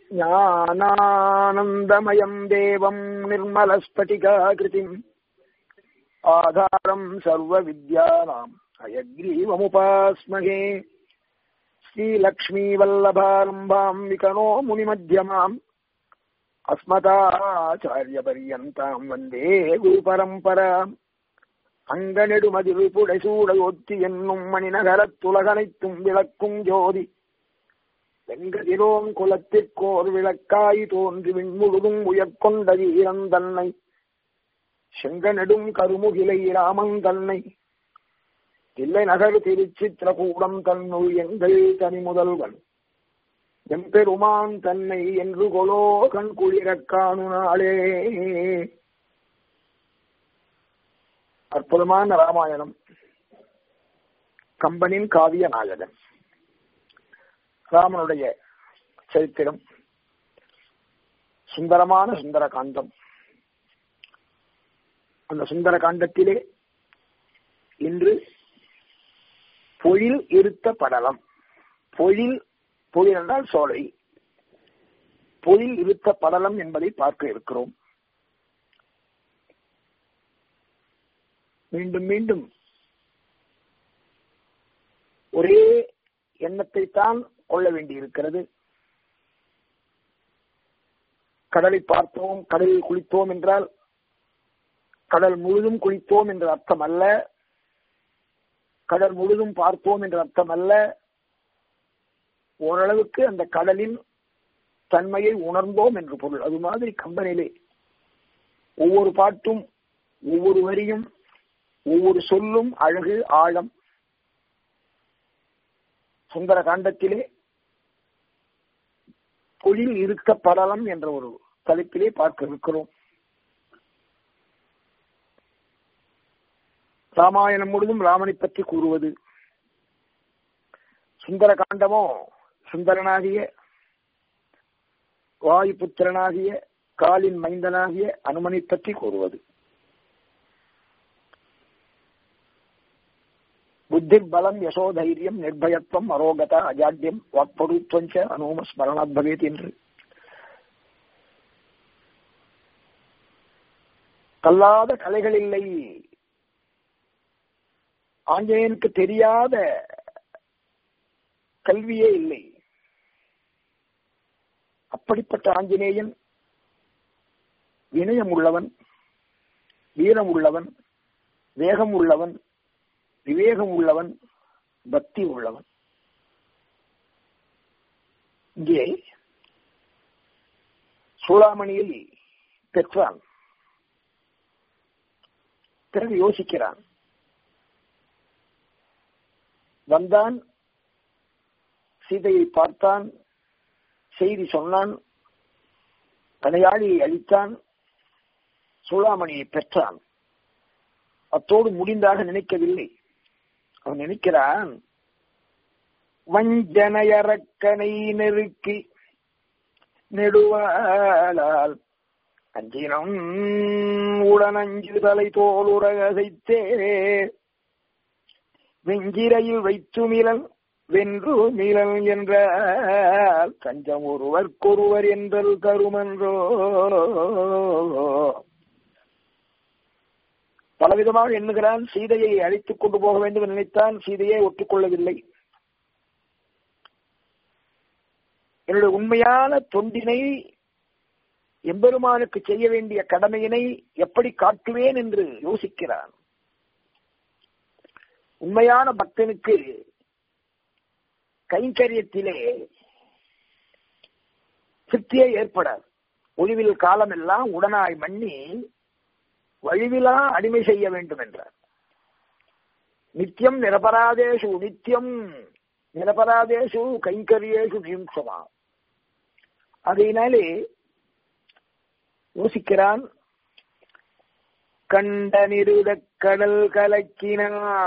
ज्ञानानन्दमयम् देवम् निर्मलस्फटिकाकृतिम् आधारम् सर्वविद्यानाम् हयग्रीवमुपास्महे श्रीलक्ष्मीवल्लभारम्भाम् विकनो मुनिमध्यमाम् अस्मदाचार्यपर्यन्ताम् वन्दे गुरुपरम्पराम् அங்கநெடுமதில் புடைசூடையொத்தி என்னும் மணிநகரத்துலகனைத்தும் விளக்கும் ஜோதி வெங்கதிரோன் குலத்திற்கோர் விளக்காய் தோன்றி விண்முழுதும் உயர்கொண்ட வீரன் தன்னை செங்கநெடும் கருமுகிலை ராமன் தன்னை தில்லை நகர் திருச்சித்திரகூடம் தன்னுள் எங்கள் தனி முதல்வன் எம்பெருமான் தன்னை என்று கொலோ கண் குளிரக் காணு நாளே அற்புதமான ராமாயணம் கம்பனின் காவிய நாயகன் ராமனுடைய சரித்திரம் சுந்தரமான சுந்தர காண்டம் அந்த சுந்தர காண்டத்திலே இன்று பொழில் இருத்த படலம் பொழில் பொழில் என்றால் சோலை பொழில் இருத்த படலம் என்பதை பார்க்க இருக்கிறோம் மீண்டும் மீண்டும் ஒரே எண்ணத்தை தான் கொள்ள வேண்டியிருக்கிறது கடலை பார்த்தோம் கடலில் குளித்தோம் என்றால் கடல் முழுதும் குளித்தோம் என்ற அர்த்தம் அல்ல கடல் முழுதும் பார்த்தோம் என்ற அர்த்தம் அல்ல ஓரளவுக்கு அந்த கடலின் தன்மையை உணர்ந்தோம் என்று பொருள் அது மாதிரி கம்பனிலே ஒவ்வொரு பாட்டும் ஒவ்வொரு வரியும் ஒவ்வொரு சொல்லும் அழகு ஆழம் சுந்தர காண்டத்திலே பொழில் இருக்க படலம் என்ற ஒரு தலைப்பிலே பார்க்க இருக்கிறோம் ராமாயணம் முழுதும் ராமனை பற்றி கூறுவது சுந்தர காண்டமோ சுந்தரனாகிய வாயுபுத்திரனாகிய காலின் மைந்தனாகிய அனுமனை பற்றி கூறுவது புத்திர்பலம் யசோதைரியம் நிர்பயத்துவம் அரோகதா அஜாட்யம் வாக்பருத்வஞ்ச அனோம ஸ்மரணாத் பவேத் என்று கல்லாத கலைகள் இல்லை ஆஞ்சநேயனுக்கு தெரியாத கல்வியே இல்லை அப்படிப்பட்ட ஆஞ்சநேயன் வினயம் உள்ளவன் வீரம் உள்ளவன் வேகம் உள்ளவன் விவேகம் உள்ளவன் பக்தி உள்ளவன் இங்கே சூளாமணியில் பெற்றான் பிறகு யோசிக்கிறான் வந்தான் சீதையை பார்த்தான் செய்தி சொன்னான் கனையாளியை அளித்தான் சூளாமணியை பெற்றான் அத்தோடு முடிந்தாக நினைக்கவில்லை அவன் நினைக்கிறான் வஞ்சனையறக்கனை நெருக்கி நெடுவாளால் அஞ்சினம் உடன் அஞ்சு தலை தோலுரகசைத்தே வெஞ்சிரையில் வைத்து மிலன் வென்று மிலன் என்ற கஞ்சம் ஒருவர்க்கொருவர் என்றல் தருமன்றோ பலவிதமாக எண்ணுகிறான் சீதையை அழைத்துக் கொண்டு போக வேண்டும் நினைத்தான் சீதையை ஒத்துக்கொள்ளவில்லை என்னுடைய உண்மையான தொண்டினை எம்பெருமானுக்கு செய்ய வேண்டிய கடமையினை எப்படி காட்டுவேன் என்று யோசிக்கிறான் உண்மையான பக்தனுக்கு கைங்கரியத்திலே திருப்தியே ஏற்படாது ஒளிவில் காலமெல்லாம் உடனாய் மண்ணி வழிவிலா அடிமை செய்ய வேண்டும் என்றார் நித்தியம் நிரபராதேஷு நித்தியம் நிரபராதேஷு கைங்கரியேஷு நியும்சமா அதனாலே யோசிக்கிறான் கண்ட நிருட கடல் கலக்கின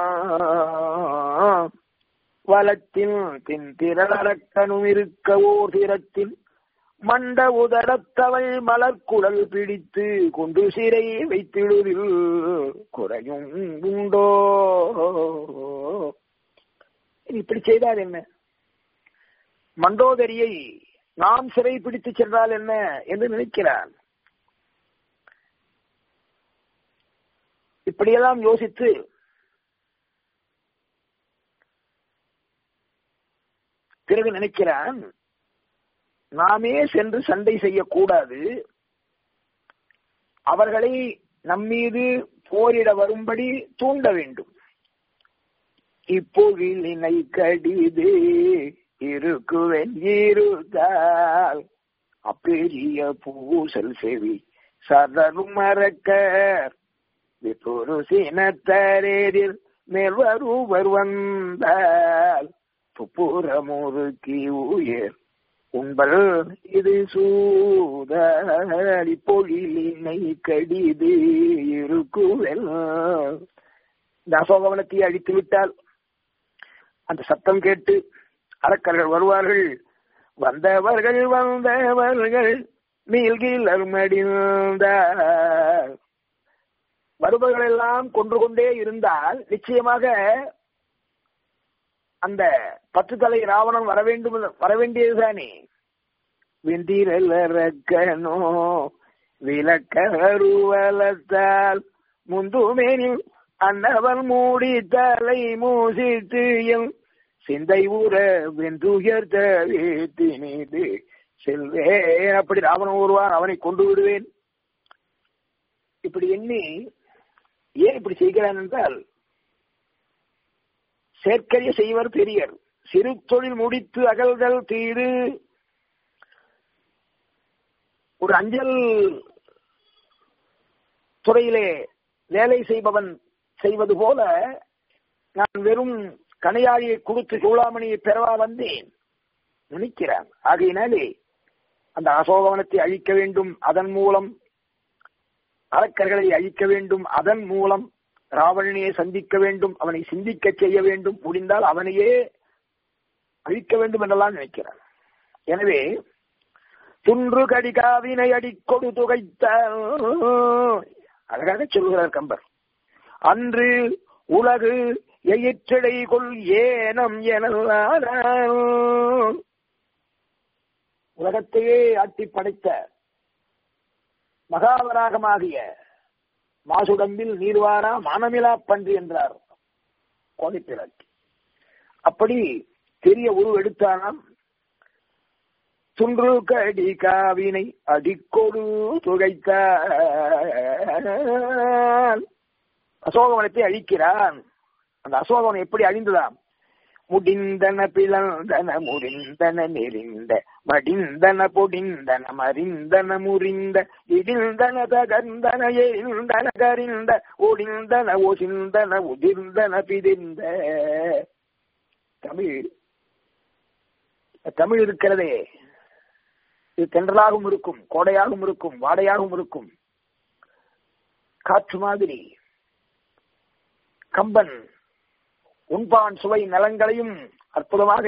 வளத்தில் பின் திரளக்கணும் இருக்க ஓர் திறத்தில் மண்ட உதரத்தவள் மலர்குழல் பிடித்து கொண்டு சிறை வைத்திடுதில் குறையும் உண்டோ இப்படி செய்தால் என்ன மண்டோதரியை நாம் சிறை பிடித்து சென்றால் என்ன என்று நினைக்கிறான் இப்படியெல்லாம் யோசித்து பிறகு நினைக்கிறான் நாமே சென்று சண்டை செய்யக்கூடாது அவர்களை நம்மீது போரிட வரும்படி தூண்ட வேண்டும் இப்பொழிலினை கடிது இருக்குவன் இருந்தால் அப்பெரிய பூசல் செவி சதரும் மறக்கர் விபுரு சினத்தரேரில் மேல் வருவர் வந்தால் துப்புறமுறுக்கி உயர் உண்பல் இது சூதல் இப்பொழிலினை கடிது இருக்குவல் இந்த அசோகவனத்தை அழித்து விட்டால் அந்த சத்தம் கேட்டு அரக்கர்கள் வருவார்கள் வந்தவர்கள் வந்தவர்கள் நீல்கிலர் மடிந்த வருபவர்கள் எல்லாம் கொன்று கொண்டே இருந்தால் நிச்சயமாக அந்த பத்து தலை ராவணன் வர வேண்டும் வர வேண்டியதுதானே வெந்திரக்கனோ விளக்கருவலத்தால் முந்துமேனில் அன்னவன் மூடி தலை மூசித்து என் சிந்தை ஊற வெந்துயர்த்த வேத்தினீது செல்வேன் அப்படி ராவணன் ஒருவான் அவனை கொண்டு விடுவேன் இப்படி எண்ணி ஏன் இப்படி செய்கிறான் என்றால் செயற்கரிய செய்வர் பெரியர் சிறு தொழில் முடித்து அகல்தல் தீடு ஒரு அஞ்சல் துறையிலே வேலை செய்பவன் செய்வது போல நான் வெறும் கனையாழியை கொடுத்து சூளாமணியை பெறவா வந்தேன் நினைக்கிறான் ஆகையினாலே அந்த அசோகவனத்தை அழிக்க வேண்டும் அதன் மூலம் அரக்கர்களை அழிக்க வேண்டும் அதன் மூலம் ராவணனையே சந்திக்க வேண்டும் அவனை சிந்திக்க செய்ய வேண்டும் முடிந்தால் அவனையே அழிக்க வேண்டும் என்றெல்லாம் நினைக்கிறான் எனவே துன்று கடிகாவினை அடிக்கொடு துகைத்த அழகாக சொல்கிறார் கம்பர் அன்று உலகு எயிற்றடை கொள் ஏனம் என உலகத்தையே ஆட்டி படைத்த மகாவராகமாகிய மாசுடம்பில் நீர்வாரா மானமிலா பன்றி என்றார் கோதைப்பிறக்கு அப்படி பெரிய உருவ எடுத்தானாம் துன்று கடி காவினை அடிக்கொடு துகைத்த அசோகவனத்தை அழிக்கிறான் அந்த அசோகவனம் எப்படி அழிந்ததாம் முடிந்தன பிளந்தன முறிந்தன நெறிந்த மடிந்தன பொடிந்தன மறிந்தன முறிந்த இடிந்தன தகர்ந்தன எரிந்தன கரிந்த ஒடிந்தன ஒசிந்தன உதிர்ந்தன பிதிர்ந்த தமிழ் தமிழ் இருக்கிறதே இது தென்றலாகவும் இருக்கும் கோடையாகவும் இருக்கும் வாடையாகவும் இருக்கும் காற்று மாதிரி கம்பன் உண்பான் சுவை நலங்களையும் அற்புதமாக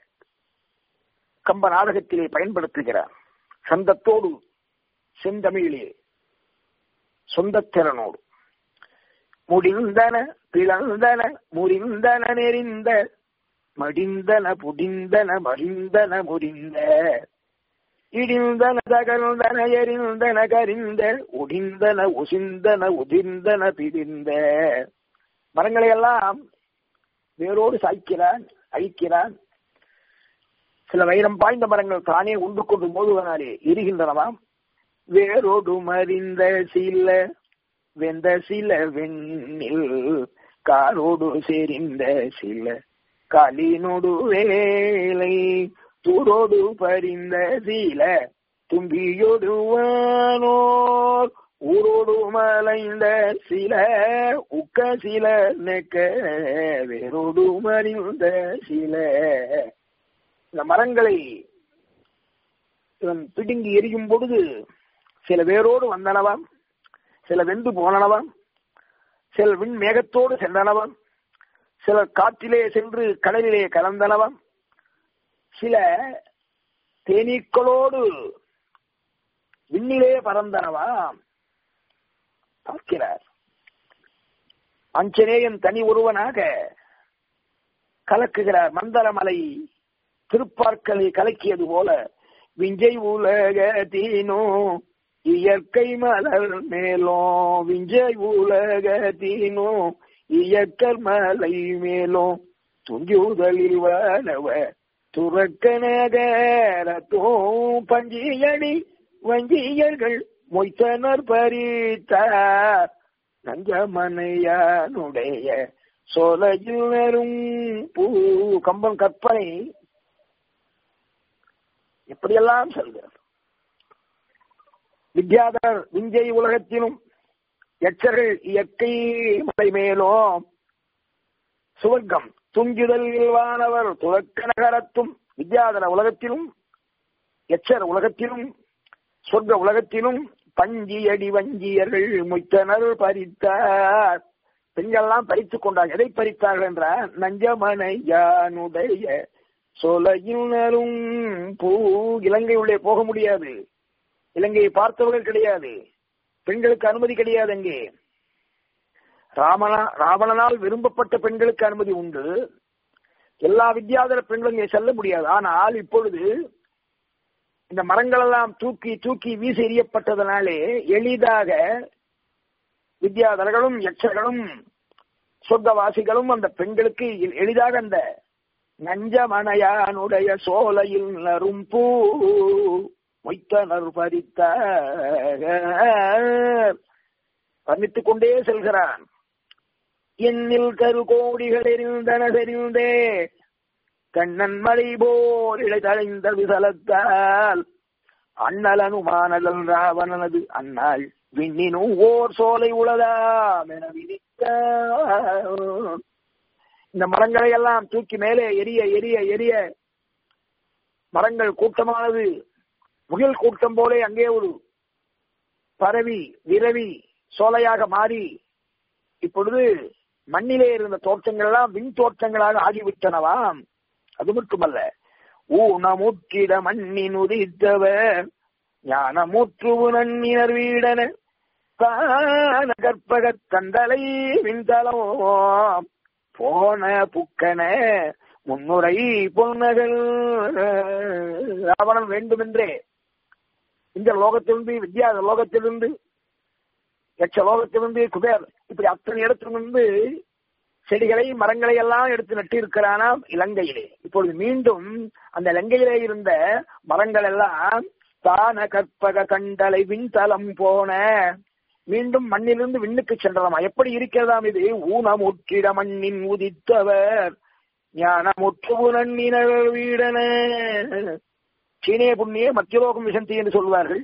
கம்ப நாடகத்திலே பயன்படுத்துகிறார் சந்தத்தோடு செந்தமிழிலே சொந்தத்திறனோடு முடிந்தன பிளந்தன முறிந்தன நெறிந்த மடிந்தன புடிந்தன மறிந்தன முறிந்த இடிந்தன தகர்ந்தன எரிந்தன கரிந்த ஒடிந்தன ஒசிந்தன உதிர்ந்தன பிரிந்த மரங்களை எல்லாம் வேரோடு சாய்க்கிறான் அழிக்கிறான் சில வைரம் பாய்ந்த மரங்கள் தானே உண்டு கொண்டு மோதுவனாலே எரிகின்றனவாம் வேரோடு மறிந்த சில வெந்த சில வெண்ணில் காரோடு செறிந்த சில காலினோடு வேலை தூரோடு பறிந்த சில தும்பியோடு வானோர் ஊரோடு மலைந்த சில உக்க சில நெக்க வேரோடு மறிந்த சில இந்த மரங்களை இவன் பிடுங்கி எரியும் பொழுது சில வேரோடு வந்தனவாம் சில வெந்து போனனவாம் சில விண் மேகத்தோடு சென்றனவாம் சில காற்றிலே சென்று கடலிலே கலந்தனவாம் சில தேனீக்களோடு விண்ணிலே பறந்தனவாம் பார்க்கிறார் அஞ்சனேயன் தனி ஒருவனாக கலக்குகிறார் மந்தரமலை திருப்பார்க்கலை கலக்கியது போல விஞ்சை உலகத்தினோ இயற்கை மலர் மேலோ விஞ்சை உலகத்தினோ இயற்கர் மலை மேலோ துஞ்சுதலில் வாழவ துறக்க நகரத்தோ பஞ்சியடி வஞ்சியர்கள் மொய்த்தனர் பறித்தார் நஞ்சமனையானுடைய சோலையில் நரும் பூ கம்பன் கற்பனை எப்படியெல்லாம் செல்கிறார் வித்யாதர் விஞ்சை உலகத்திலும் எச்சர்கள் இயற்கை மலை மேலும் சுவர்க்கம் துஞ்சுதல் வானவர் துவக்க நகரத்தும் வித்யாதர உலகத்திலும் எச்சர் உலகத்திலும் சொர்க்க உலகத்திலும் பஞ்சியடி வஞ்சியர்கள் முய்த்தனர் பறித்தார் பெண்கள்லாம் பறித்துக் கொண்டார் எதை பறித்தார்கள் என்றால் நஞ்சமனை யானுடைய சொலையினரும் பூ இலங்கை உள்ளே போக முடியாது இலங்கையை பார்த்தவர்கள் கிடையாது பெண்களுக்கு அனுமதி கிடையாது அங்கே ராமனா ராவணனால் விரும்பப்பட்ட பெண்களுக்கு அனுமதி உண்டு எல்லா வித்யாதர பெண்களும் இங்கே செல்ல முடியாது ஆனால் இப்பொழுது இந்த மரங்கள் எல்லாம் தூக்கி தூக்கி வீசி எறியப்பட்டதனாலே எளிதாக வித்யாதரர்களும் யட்சர்களும் சொர்க்கவாசிகளும் அந்த பெண்களுக்கு எளிதாக அந்த நஞ்சமனையானுடைய சோலையில் நரும் பூ மொய்த்தனர் பறித்த வர்ணித்துக் கொண்டே செல்கிறான் என்னில் கரு கோடிகள் எரிந்தன தெரிந்தே கண்ணன் மலை போர் இலை தழைந்த விசலத்தால் அண்ணலனுமானதல் ராவணனது அந்நாள் விண்ணினும் ஓர் சோலை உளதாம் என விதித்த இந்த மரங்களை எல்லாம் தூக்கி மேலே எரிய எரிய எரிய மரங்கள் கூட்டமானது முகில் கூட்டம் போலே அங்கே ஒரு பரவி விரவி சோலையாக மாறி இப்பொழுது மண்ணிலே இருந்த தோற்றங்கள் எல்லாம் விண் தோற்றங்களாக ஆகிவிட்டனவாம் அது மட்டுமல்ல ஊனமுற்றிட மண்ணின் உதித்தவர் ஞானமுற்றுவு நன்னினர் வீடன கான கற்பக தந்தலை விண்தலோ போன புக்கன முன்னுரை பொன்னகள் ராவணன் வேண்டுமென்றே இந்த லோகத்திலிருந்து வித்யா லோகத்திலிருந்து யட்ச லோகத்திலிருந்து குபேர் இப்படி அத்தனை இடத்திலிருந்து செடிகளை மரங்களை எல்லாம் எடுத்து நட்டு இருக்கிறானாம் இலங்கையிலே இப்பொழுது மீண்டும் அந்த இலங்கையிலே இருந்த மரங்கள் எல்லாம் தான கற்பக கண்டலை விண்தலம் போன மீண்டும் மண்ணிலிருந்து விண்ணுக்கு சென்றதாம் எப்படி இருக்கிறதாம் இது ஊனமுற்றிட மண்ணின் உதித்தவர் ஞானமுற்று நன்னினர் வீடன சீனே புண்ணிய மத்தியலோகம் விசந்தி என்று சொல்வார்கள்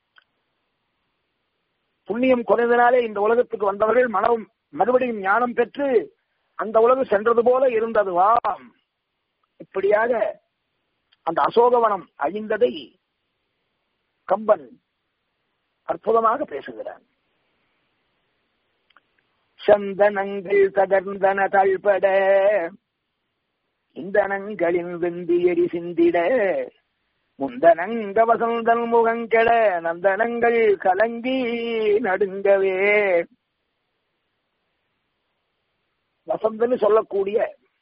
புண்ணியம் குறைந்தனாலே இந்த உலகத்துக்கு வந்தவர்கள் மனம் மறுபடியும் ஞானம் பெற்று அந்த உலகம் சென்றது போல இருந்ததுவாம் இப்படியாக அந்த அசோகவனம் அழிந்ததை கம்பன் அற்புதமாக பேசுகிறான் சந்தனங்கள் தகர்ந்தன தாழ்பட இந்தனங்களின் வெந்தி எரி சிந்திட முந்தனங்க வசந்தன் முகங்கெட நந்தனங்கள் கலங்கி நடுங்கவே வசந்தன்னு சொல்லக்கூடிய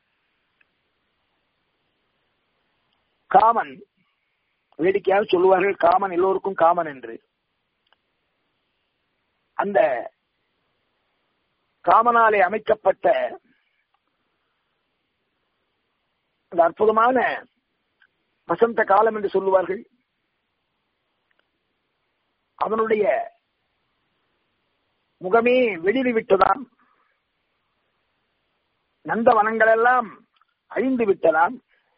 காமன் வேடிக்கையாக சொல்லுவார்கள் காமன் எல்லோருக்கும் காமன் என்று அந்த காமனாலே அமைக்கப்பட்ட அந்த அற்புதமான வசந்த காலம் என்று சொல்லுவார்கள் அவனுடைய முகமே வெளியில் விட்டதாம் நந்த வனங்கள் எல்லாம் அழிந்து விட்டதாம்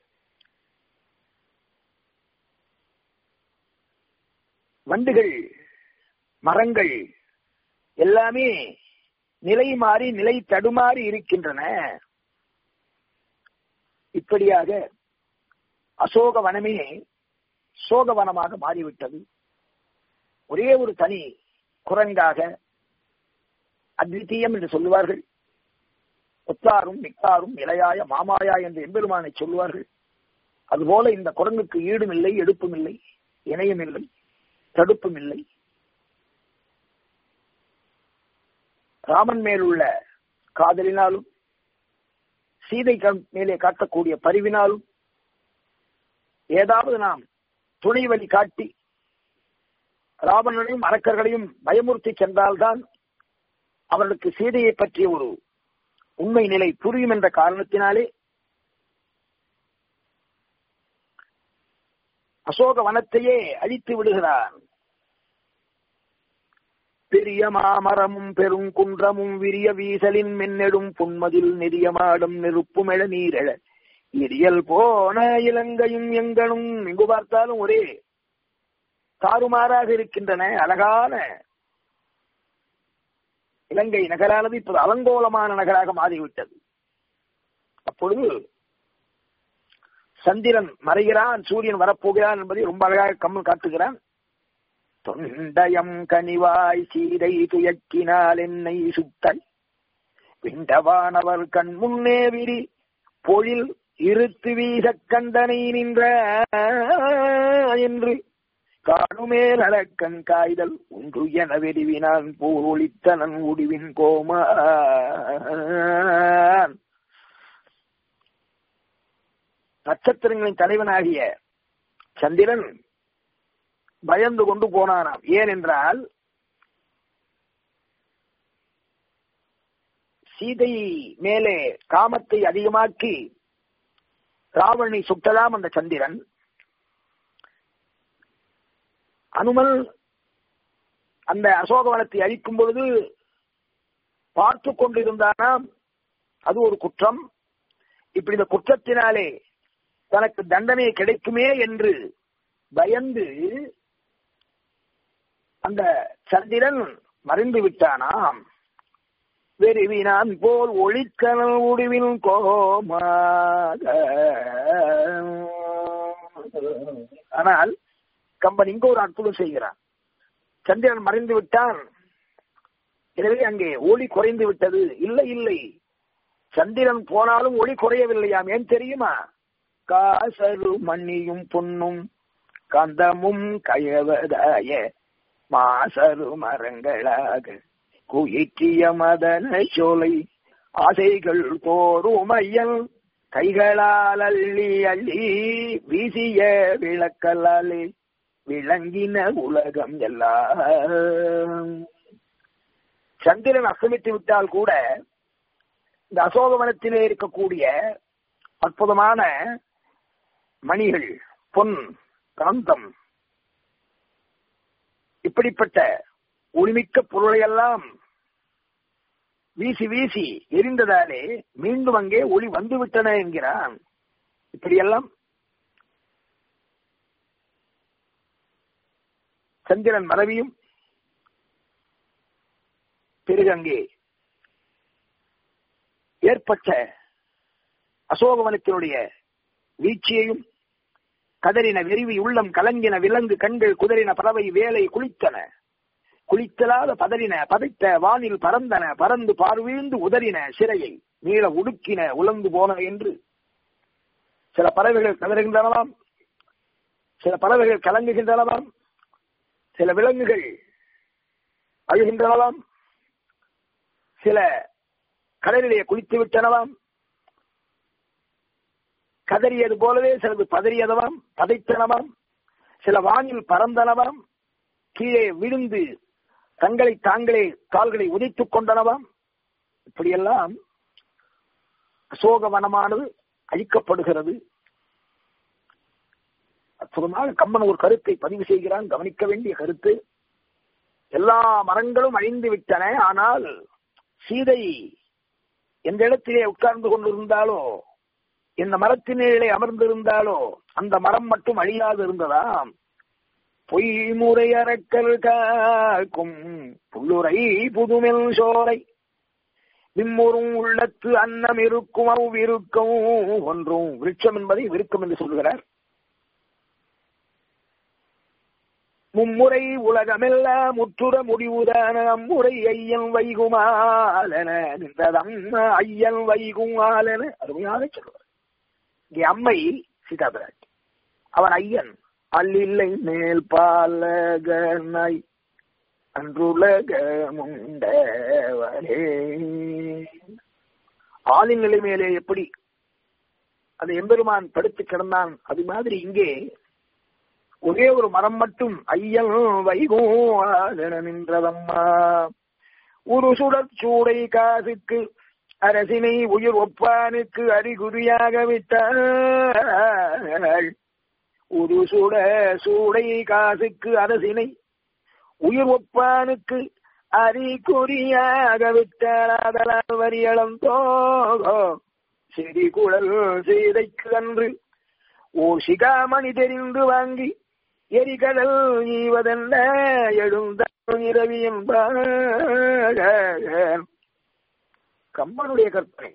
வண்டுகள் மரங்கள் எல்லாமே நிலை மாறி நிலை தடுமாறி இருக்கின்றன இப்படியாக அசோக வனமே சோக வனமாக மாறிவிட்டது ஒரே ஒரு தனி குரங்காக அத்விதீயம் என்று சொல்லுவார்கள் ஒத்தாரும் மிக்காரும் இலையாய மாமாயா என்று எம்பெருமானை சொல்லுவார்கள் அதுபோல இந்த குரங்குக்கு ஈடும் இல்லை எடுப்பும் இல்லை இணையும் இல்லை தடுப்பும் இல்லை ராமன் மேலுள்ள காதலினாலும் சீதை மேலே காட்டக்கூடிய பரிவினாலும் ஏதாவது நாம் துணை வழி காட்டி ராவணனையும் அரக்கர்களையும் பயமுறுத்தி சென்றால்தான் அவர்களுக்கு சீதையை பற்றிய ஒரு உண்மை நிலை புரியும் என்ற காரணத்தினாலே அசோக வனத்தையே அழித்து விடுகிறான் பெரிய மாமரமும் பெருங்குன்றமும் விரிய வீசலின் மென்னெடும் புன்மதில் நெறியமாடும் நெருப்புமெழ நீரெழ இரியல் போன இலங்கையும் எங்கனும் எங்கு பார்த்தாலும் ஒரே தாறுமாறாக இருக்கின்றன அழகான இலங்கை நகரானது இப்போது அலங்கோலமான நகராக மாறிவிட்டது அப்பொழுது சந்திரன் மறைகிறான் சூரியன் வரப்போகிறான் என்பதை ரொம்ப அழகாக கம்மல் காட்டுகிறான் தொண்டயம் கனிவாய் சீதை துயக்கினால் என்னை சுத்தல் விண்டவானவர் கண் முன்னே விரி பொழில் இருத்து வீசக் கண்டனை நின்ற என்று காணுமேல் அழக்கன் காய்தல் ஒன்று என வெறிவினான் போர் ஒளித்தனன் உடிவின் கோமான் நட்சத்திரங்களின் தலைவனாகிய சந்திரன் பயந்து கொண்டு போனானாம் ஏனென்றால் சீதை மேலே காமத்தை அதிகமாக்கி ராவணனை சுட்டலாம் அந்த சந்திரன் அனுமல் அந்த அசோகவனத்தை அழிக்கும் பொழுது பார்த்து கொண்டிருந்தானாம் அது ஒரு குற்றம் இப்படி இந்த குற்றத்தினாலே தனக்கு தண்டனை கிடைக்குமே என்று பயந்து அந்த சந்திரன் மறைந்து விட்டானாம் வெறிவினான் போல் ஒளிக்கனல் உடிவின் கோமாக ஆனால் கம்பன் இங்க ஒரு அற்புதம் செய்கிறான் சந்திரன் மறைந்து விட்டான் எனவே அங்கே ஒளி குறைந்து விட்டது இல்லை இல்லை சந்திரன் போனாலும் ஒளி குறையவில்லையாம் ஏன் தெரியுமா காசரு மண்ணியும் பொன்னும் கந்தமும் கயவதாய மாசரு மரங்களாக குயிற்றிய மதன சோலை ஆசைகள் தோறுமையல் கைகளால் அள்ளி அள்ளி வீசிய விளக்கலாலே விளங்கின உலகம் எல்லாம் சந்திரன் அஸ்தமித்து விட்டால் கூட இந்த அசோகவனத்திலே இருக்கக்கூடிய அற்புதமான மணிகள் பொன் காந்தம் இப்படிப்பட்ட ஒளிமிக்க பொருளையெல்லாம் வீசி வீசி எரிந்ததாலே மீண்டும் அங்கே ஒளி வந்துவிட்டன என்கிறான் இப்படியெல்லாம் சந்திரன் மறவியும் பிறகு அங்கே ஏற்பட்ட அசோகவனத்தினுடைய வீழ்ச்சியையும் கதறின வெறிவி உள்ளம் கலங்கின விலங்கு கண்கள் குதறின பறவை வேலை குளித்தன குளித்தலாத பதறின பதைத்த வானில் பறந்தன பறந்து பார்வீழ்ந்து உதறின சிறையை நீள உடுக்கின உலர்ந்து போன என்று சில பறவைகள் கதறுகின்றனவாம் சில பறவைகள் கலங்குகின்றனவாம் சில விலங்குகள் அழுகின்றனவாம் சில கடலிலே குளித்து விட்டனவாம் கதறியது போலவே சிலது பதறியதவாம் பதைத்தனவாம் சில வானில் பறந்தனவாம் கீழே விழுந்து தங்களை தாங்களே கால்களை உதைத்துக் கொண்டனவாம் இப்படியெல்லாம் அசோக வனமானது அழிக்கப்படுகிறது அற்புதமாக கம்மன் ஒரு கருத்தை பதிவு செய்கிறான் கவனிக்க வேண்டிய கருத்து எல்லா மரங்களும் அழிந்து விட்டன ஆனால் சீதை எந்த இடத்திலே உட்கார்ந்து கொண்டிருந்தாலோ இந்த மரத்தினே அமர்ந்திருந்தாலோ அந்த மரம் மட்டும் அழியாது இருந்ததாம் பொய்முறை அறக்கல் காக்கும் புல்லுரை புதுமெல் சோலை விம்முறும் உள்ளத்து அன்னம் இருக்கும் அவ்விருக்கம் ஒன்றும் விருட்சம் என்பதை விருக்கம் என்று சொல்கிறார் மும்முறை உலகமெல்லாம் முற்றுற முடிவுதான அம்முறை ஐயன் வைகுமாலன நின்றதம் ஐயன் வைகுமாலன அருமையாக சொல்வார் இங்கே அம்மை சீதாபிராட்டி அவன் ஐயன் அல்லில்லை மேல் பாலகனாய் அன்றுலக முண்டவரே ஆளின் நிலை மேலே எப்படி அந்த எம்பெருமான் படுத்து கிடந்தான் அது மாதிரி இங்கே ஒரே ஒரு மரம் மட்டும் ஐயன் வைகோ நின்றதம்மா ஒரு சுடற் சூடை காசுக்கு அரசினை உயிர் ஒப்பானுக்கு அறிகுறியாக விட்டாள் ஒரு சுட சூடை காசுக்கு அரசினை உயிர் ஒப்பானுக்கு அறிகுறியாக விட்டால் வரியளந்தோ செடி குழல் சீதைக்கு அன்று ஓ சிகாமணி தெரிந்து வாங்கி எரிகடல் ஈவதென்ன எழுந்த இரவி என்பார் கம்பனுடைய கற்பனை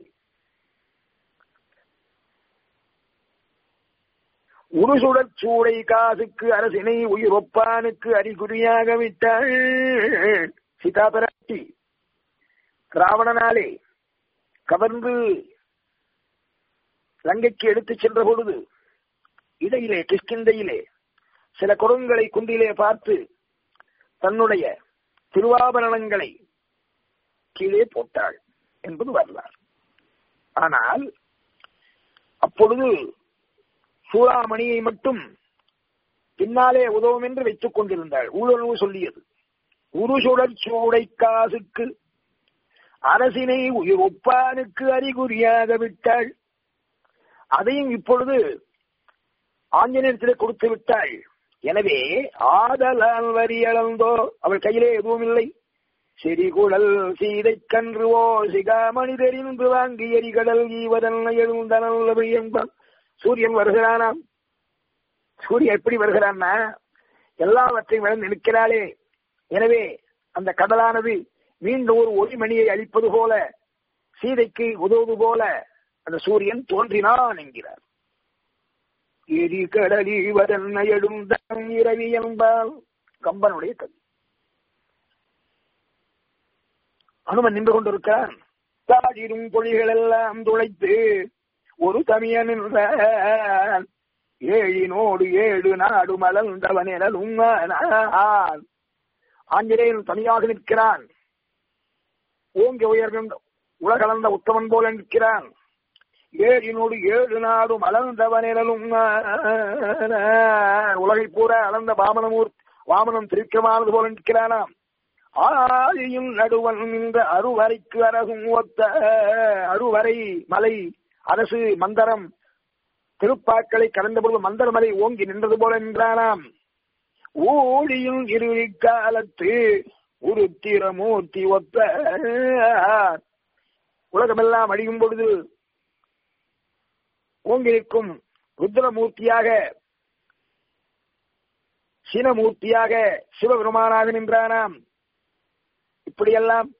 உருசுடற் சூடை காசுக்கு அரசினை உயிர் ஒப்பானுக்கு அறிகுறியாக விட்டாள் சீதாபராட்டி ராவணனாலே கவர்ந்து லங்கைக்கு எடுத்துச் சென்ற பொழுது இடையிலே கிஷ்கிந்தையிலே சில குரங்களை குண்டிலே பார்த்து தன்னுடைய திருவாபரணங்களை கீழே போட்டாள் என்பது வரலாறு ஆனால் அப்பொழுது சூடாமணியை மட்டும் பின்னாலே உதவும் என்று வைத்துக் கொண்டிருந்தாள் ஊழல்வு சொல்லியது உருசுடற் சூடை காசுக்கு அரசினை உயிர் ஒப்பானுக்கு அறிகுறியாக விட்டாள் அதையும் இப்பொழுது ஆஞ்சநேயத்திலே கொடுத்து விட்டாள் எனவே ஆதலால் வரி அளந்தோ அவள் கையிலே எதுவும் இல்லை செடிகுழல் சீதை கன்றுவோ சிகாமணி தெரிந்து வாங்கி எரிகடல் ஈவதன் எழுந்தனல் என்பான் சூரியன் வருகிறானாம் சூரியன் எப்படி வருகிறான்னா எல்லாவற்றையும் விழுந்து நிற்கிறாளே எனவே அந்த கடலானது மீண்டும் ஒரு ஒளிமணியை அளிப்பது போல சீதைக்கு உதவுவது போல அந்த சூரியன் தோன்றினான் என்கிறார் எரி கடலி வதன்ன எழுந்தன் இரவி என்பால் கம்பனுடைய கவி அனுமன் நின்று கொண்டிருக்கிறான் தாடிரும் பொழிகள் எல்லாம் துளைத்து ஒரு தமியன் நின்றான் ஏழினோடு ஏழு நாடு மலர்ந்தவன் எனலும் ஆஞ்சநேயன் தனியாக நிற்கிறான் ஓங்கி உயர்ந்த உலகளந்த உத்தமன் போல நிற்கிறான் ஏழினோடு ஏழு நாடு மலர்ந்தவனிலும் உலகை பூரா அளந்த வாமனமூர் வாமனம் திருக்கமானது போல நிற்கிறானாம் ஆழியும் நடுவன் இந்த அருவரைக்கு அரசும் ஒத்த அருவரை மலை அரசு மந்தரம் திருப்பாக்களை கடந்த பொழுது மந்தரமலை ஓங்கி நின்றது போல நின்றானாம் ஊழியும் இருவி காலத்து ஒரு மூர்த்தி ஒத்த உலகமெல்லாம் அழியும் பொழுது ஓங்கி நிற்கும் ருத்ரமூர்த்தியாக சினமூர்த்தியாக சிவபெருமானாக நின்றானாம் இப்படியெல்லாம்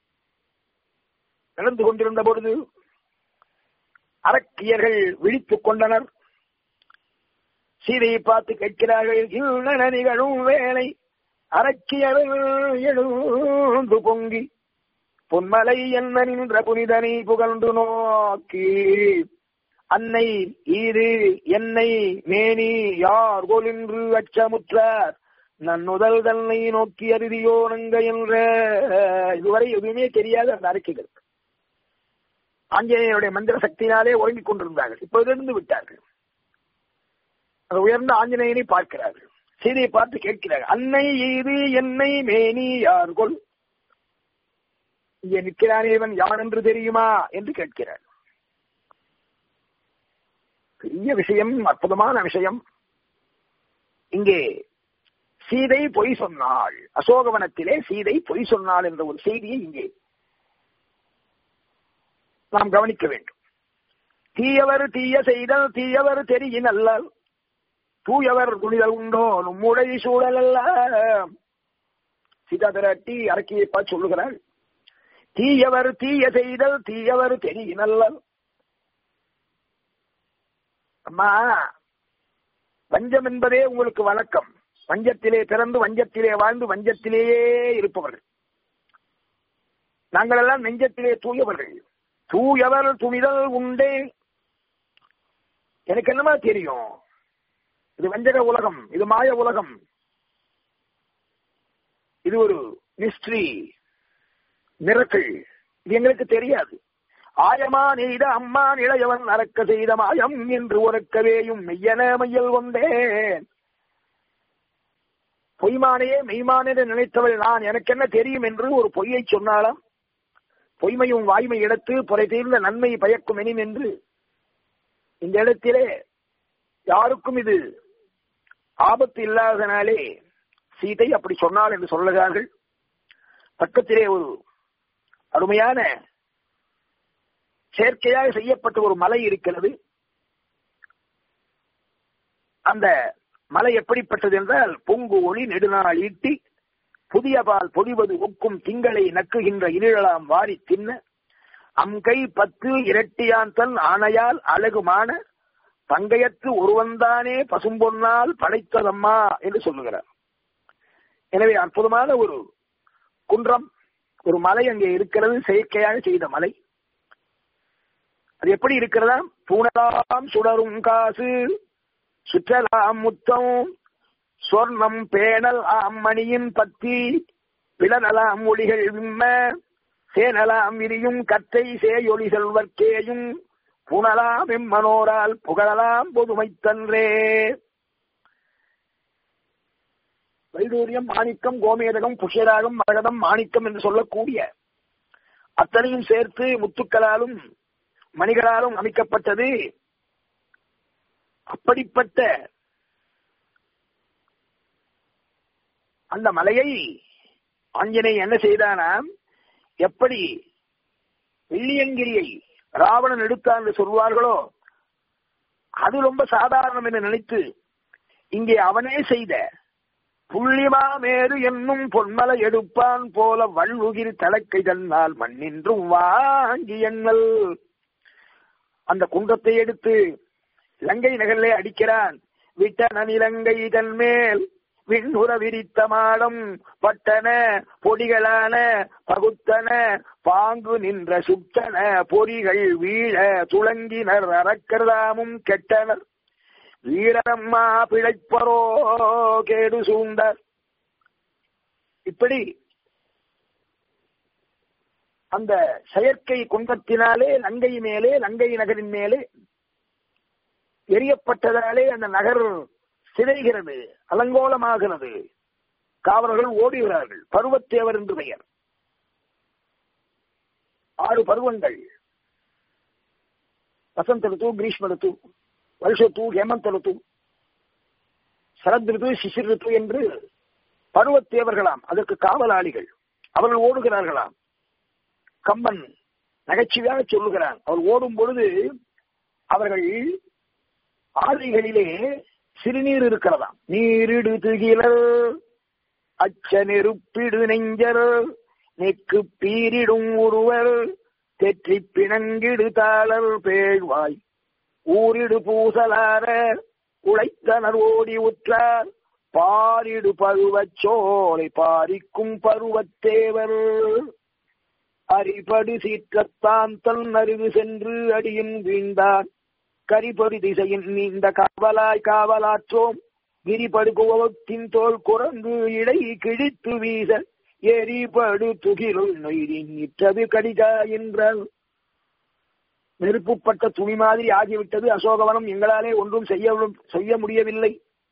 நடந்து கொண்டிருந்த பொழுது அரக்கியர்கள் விழித்துக் கொண்டனர் சீதையை பார்த்து கேட்கிறார்கள் இல்லன நிகழும் வேலை அரக்கியர்கள் எழுந்து பொங்கி பொன்மலை என்ன நின்ற புனிதனை புகழ்ந்து நோக்கி அன்னை ஈது என்னை மேனி யார் கொலின்று அச்சமுற்றார் நன்னுதல் தன்னை நோக்கி அருதியோ நங்க என்ற இதுவரை எதுவுமே தெரியாத அந்த அறிக்கைகள் ஆஞ்சநேயருடைய மந்திர சக்தியினாலே உறங்கிக் கொண்டிருந்தார்கள் இப்போது இருந்து விட்டார்கள் அந்த உயர்ந்த ஆஞ்சநேயனை பார்க்கிறார்கள் சீதையை பார்த்து கேட்கிறார்கள் அன்னை ஈது என்னை மேனி யார் கொல் இங்கே நிற்கிறானே இவன் யான் என்று தெரியுமா என்று கேட்கிறார் பெரிய விஷயம் அற்புதமான விஷயம் இங்கே சீதை பொய் சொன்னாள் அசோகவனத்திலே சீதை பொய் சொன்னாள் என்ற ஒரு செய்தியை இங்கே நாம் கவனிக்க வேண்டும் தீயவர் தீய செய்தல் தீயவர் தெரியின் அல்லல் தூயவர் குனிதல் உண்டோ நம்முடை சூழல் அல்ல சீதா திராட்டி அரக்கியை பார்த்து சொல்லுகிறாள் தீயவர் தீய செய்தல் தீயவர் தெரியின் அல்லல் அம்மா வஞ்சம் என்பதே உங்களுக்கு வழக்கம் வஞ்சத்திலே பிறந்து வஞ்சத்திலே வாழ்ந்து வஞ்சத்திலேயே இருப்பவர்கள் நாங்கள் எல்லாம் நெஞ்சத்திலே தூயவர்கள் தூயவர் துணிதல் உண்டே எனக்கு என்னமா தெரியும் இது வஞ்சக உலகம் இது மாய உலகம் இது ஒரு மிஸ்ட்ரி மிரக்கள் இது எங்களுக்கு தெரியாது ஆயமா நெய்த அம்மா இளையவன் அறக்க செய்த மாயம் என்று உறக்கவேயும் மெய்யன மையல் கொண்டேன் பொய்மானையே மெய்மானே நினைத்தவள் நான் எனக்கு என்ன தெரியும் என்று ஒரு பொய்யை சொன்னாலாம் பொய்மையும் வாய்மை எடுத்து புறை தீர்ந்த நன்மை பயக்கும் எனின் என்று இந்த இடத்திலே யாருக்கும் இது ஆபத்து இல்லாதனாலே சீதை அப்படி சொன்னாள் என்று சொல்லுகிறார்கள் பக்கத்திலே ஒரு அருமையான செயற்கையாக செய்யப்பட்ட ஒரு மலை இருக்கிறது அந்த மலை எப்படிப்பட்டது என்றால் பொங்கு ஒளி நெடுநாள் ஈட்டி புதிய பால் பொடிவது ஒக்கும் திங்களை நக்குகின்ற இருளலாம் வாரி தின்ன அங்கை பத்து இரட்டியாந்தன் ஆணையால் அழகுமான தங்கையற்று ஒருவன்தானே பசும்பொன்னால் படைத்ததம்மா என்று சொல்லுகிறார் எனவே அற்புதமான ஒரு குன்றம் ஒரு மலை அங்கே இருக்கிறது செயற்கையாக செய்த மலை அது எப்படி இருக்கிறதா பூனலாம் சுடரும் காசு சுற்றலாம் முத்தம் சொர்ணம் பேணல் அம்மணியின் பத்தி பிளனலாம் ஒளிகள் விம்ம சேனலாம் விரியும் கத்தை சேயொளி செல்வர்க்கேயும் புனலாம் எம்மனோரால் புகழலாம் பொதுமைத்தன்றே வைடூரியம் மாணிக்கம் கோமேதகம் புஷ்யராகம் மரகதம் மாணிக்கம் என்று சொல்லக்கூடிய அத்தனையும் சேர்த்து முத்துக்களாலும் மணிகளாலும் அமைக்கப்பட்டது அப்படிப்பட்ட அந்த மலையை ஆஞ்சனை என்ன செய்தானாம் எப்படி வெள்ளியங்கிரியை ராவணன் எடுத்தான் என்று சொல்வார்களோ அது ரொம்ப சாதாரணம் என்று நினைத்து இங்கே அவனே செய்த புள்ளிமா மேரு என்னும் பொன்மலை எடுப்பான் போல வள்ளுகிர் தலக்கை தன்னால் மண்ணின்றும் வாங்கி எண்ணல் அந்த குன்றத்தை எடுத்து இலங்கை நகரிலே அடிக்கிறான் விட்டன இலங்கை தன் மேல் விண்ணுற விரித்த மாடம் பட்டன பொடிகளான பகுத்தன பாங்கு நின்ற சுட்டன பொறிகள் வீழ துளங்கினர் அறக்கர்தாமும் கெட்டனர் வீரம்மா பிழைப்பரோ கேடு சூழ்ந்தார் இப்படி அந்த செயற்கை குன்றத்தினாலே லங்கை மேலே லங்கை நகரின் மேலே எரியப்பட்டதாலே அந்த நகர் சிதைகிறது அலங்கோலமாகிறது காவலர்கள் ஓடுகிறார்கள் பருவத்தேவர் என்று பெயர் ஆறு பருவங்கள் வசந்த ரித்து கிரீஷ்ம ரித்து வருஷத்து ஹேமந்த ரித்து சரத் ரித்து சிசிர் ரித்து என்று பருவத்தேவர்களாம் அதற்கு காவலாளிகள் அவர்கள் ஓடுகிறார்களாம் கம்பன் நகைச்சுவையாக சொல்லுகிறான் அவர் ஓடும் பொழுது அவர்கள் ஆலைகளிலே சிறுநீர் இருக்கிறதாம் நீரிடு துகிலர் அச்ச நெருப்பிடு நெஞ்சர் நெக்கு பீரிடும் ஒருவர் தெற்றி பிணங்கிடு தாளர் பேழ்வாய் ஊரிடு பூசலார உழைத்தனர் ஓடி உற்றார் பாரிடு பருவச் சோலை பாரிக்கும் பருவத்தேவர் அரிபடு சீற்றத்தான் தன் அருகு சென்று அடியின் வீழ்ந்தான் கரிபொடி திசையின் நீண்ட காவலாய் காவலாற்றோம் கிரிபடு கோவத்தின் தோல் குரங்கு இடை கிழித்து வீச எரிபடு துகிலுள் நொய்தி நிற்றது கடிகா என்றார் நெருப்புப்பட்ட துணி மாதிரி ஆகிவிட்டது அசோகவனம் எங்களாலே ஒன்றும் செய்ய செய்ய முடியவில்லை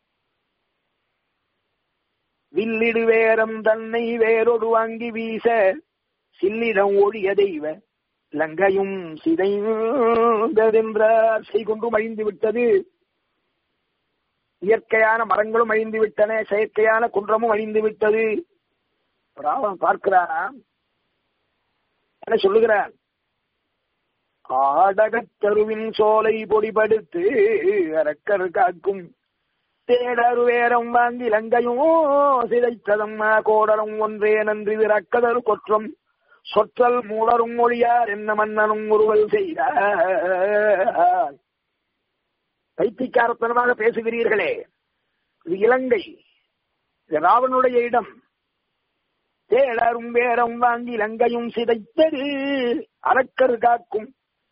வில்லிடு வேரம் தன்னை வேரொடு வாங்கி வீச சில்லிடம் ஒழிய தெய்வ லங்கையும் சிதைந்ததென்றார் செய்கொன்றும் அழிந்து விட்டது இயற்கையான மரங்களும் அழிந்து விட்டன செயற்கையான குன்றமும் அழிந்து விட்டது ராவன் பார்க்கிறானா என்ன சொல்லுகிறான் ஆடகத்தருவின் சோலை பொடிபடுத்து அரக்கர் காக்கும் தேடரு வேரம் வாங்கி லங்கையும் சிதைத்ததம்மா கோடரும் ஒன்றே நன்றி ரக்கதரு கொற்றம் சொற்றல் மூடரும் மொழியார் என்ன மன்னனும் ஒருவல் செய்தார் பைத்தியக்காரத்தனமாக பேசுகிறீர்களே இது இலங்கை இது ராவனுடைய இடம் தேடரும் வேரம் வாங்கி இலங்கையும் சிதைத்தது அரக்கர் காக்கும்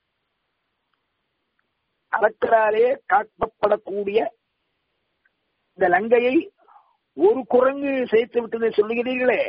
அரக்கராலே காக்கப்படக்கூடிய இந்த லங்கையை ஒரு குரங்கு சேர்த்து விட்டதை சொல்லுகிறீர்களே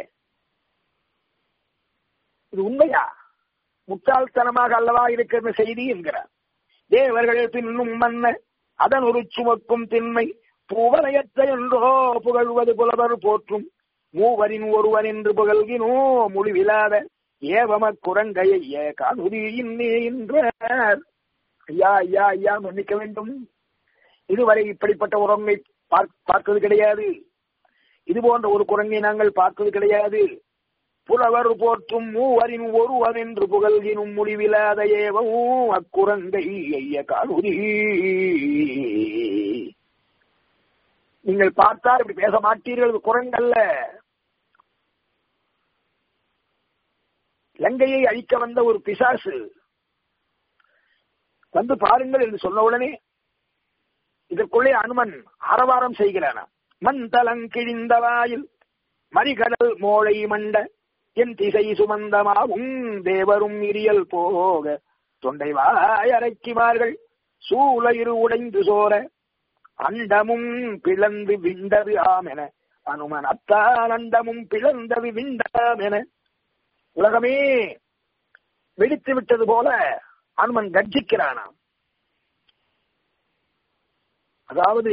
இது உண்மையா முட்டாள்தனமாக அல்லவா இருக்கிற செய்தி என்கிறார் தேவர்கள் பின்னும் மன்ன அதன் ஒரு சுமக்கும் திண்மை பூவலையற்ற என்றோ புகழ்வது புலவர் போற்றும் மூவரின் ஒருவன் என்று புகழ்கினோ முடிவிலாத ஏவம குரங்கைய காணுதியின் என்றார் ஐயா ஐயா ஐயா மன்னிக்க வேண்டும் இதுவரை இப்படிப்பட்ட உரங்கை பார்த்தது கிடையாது இது போன்ற ஒரு குரங்கை நாங்கள் பார்த்தது கிடையாது புலவர் போற்றும் மூவரின் ஒருவன் என்று புகழ்கினும் முடிவிலாத ஏவமும் அக்குரங்கை ஐய காணுதி நீங்கள் பார்த்தால் இப்படி பேச மாட்டீர்கள் இது குரங்கல்ல லங்கையை அழிக்க வந்த ஒரு பிசாசு வந்து பாருங்கள் என்று சொன்ன உடனே இதற்குள்ளே அனுமன் ஆரவாரம் செய்கிறானா மண் தலங்கிழிந்த வாயில் மறிகடல் மோளை மண்ட என் திசை சுமந்தமாவும் தேவரும் இரியல் போக தொண்டை வாய் அரைக்கிமார்கள் சூளையிரு உடைந்து சோர அண்டமும் பிளந்து விண்டது ஆமென அனுமன் அத்தால் அண்டமும் பிளந்தது விண்டாமென உலகமே வெடித்து விட்டது போல அனுமன் கர்ஜிக்கிறானாம் அதாவது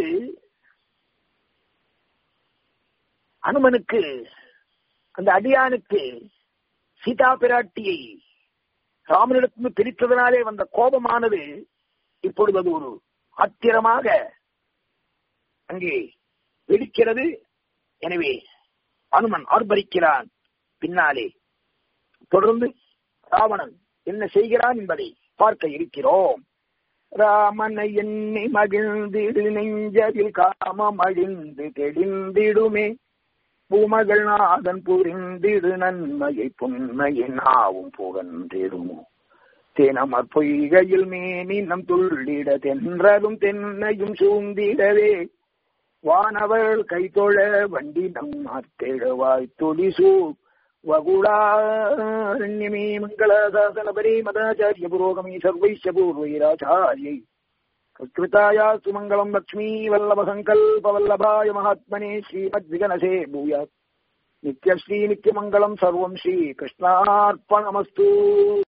அனுமனுக்கு அந்த அடியானுக்கு சீதா பிராட்டியை ராமனிடத்திலிருந்து பிரித்ததனாலே வந்த கோபமானது இப்பொழுது அது ஒரு ஆத்திரமாக அங்கே வெடிக்கிறது எனவே அனுமன் ஆர்ப்பரிக்கிறான் பின்னாலே தொடர்ந்து ராவணன் என்ன செய்கிறான் என்பதை பார்க்க இருக்கிறோம் ராமனை எண்ணி மகிழ்ந்திடு நெஞ்சதில் காமம் அழிந்து தெளிந்திடுமே பூமகள் நாதன் புரிந்திடு நன்மையை புன்மையை நாவும் புகன்றிடுமோ தேனமர் பொய்கையில் மேனினம் துள்ளிட தென்றலும் தென்னையும் சூழ்ந்திடவே வானவர் கைத்தொழ வண்டி நம் அத்தெழுவாய் தொடிசூ वगुडारण्यमे मङ्गलाशासनपरे मदाचार्य पुरोगमी सर्वैश्च पूर्वैराचार्यै कृतायास्तु मङ्गलम् लक्ष्मी वल्लभसङ्कल्पवल्लभाय महात्मने श्रीमद्विगणसे भूयात् नित्यश्री नित्यमङ्गलम् सर्वम् श्रीकृष्णार्पणमस्तु